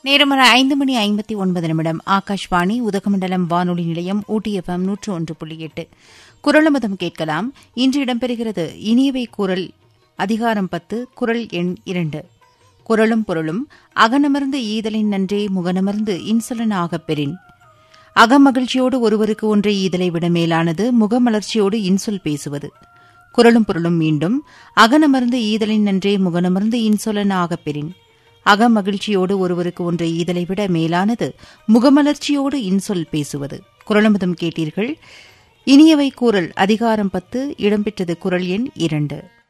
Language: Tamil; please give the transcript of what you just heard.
நேரமர ஐந்து மணி ஐம்பத்தி ஒன்பது நிமிடம் ஆகாஷ்வாணி உதகமண்டலம் வானொலி நிலையம் ஊட்டி எஃப்எம் நூற்று ஒன்று புள்ளி எட்டு குரலமதம் கேட்கலாம் இன்று இடம்பெறுகிறது இனியவை குரல் அதிகாரம் பத்து குரல் எண் இரண்டு குரலும் பொருளும் அகனமர்ந்து ஈதலின் நன்றே முகனமர்ந்து இன்சொலன் ஆகப் பெறின் அகமகிழ்ச்சியோடு ஒருவருக்கு ஒன்றை ஈதலை விட மேலானது முகமலர்ச்சியோடு இன்சொல் பேசுவது குரலும் பொருளும் மீண்டும் அகனமர்ந்து ஈதலின் நன்றே முகனமர்ந்து இன்சொலன் ஆகப் பெறின் அகமகிழ்ச்சியோடு ஒருவருக்கு ஒன்றை ஈதலை விட மேலானது முகமலர்ச்சியோடு இன்சொல் பேசுவது குரலமுதம் கேட்டீர்கள் இனியவை கூறல் அதிகாரம் பத்து இடம்பெற்றது குரல் எண் இரண்டு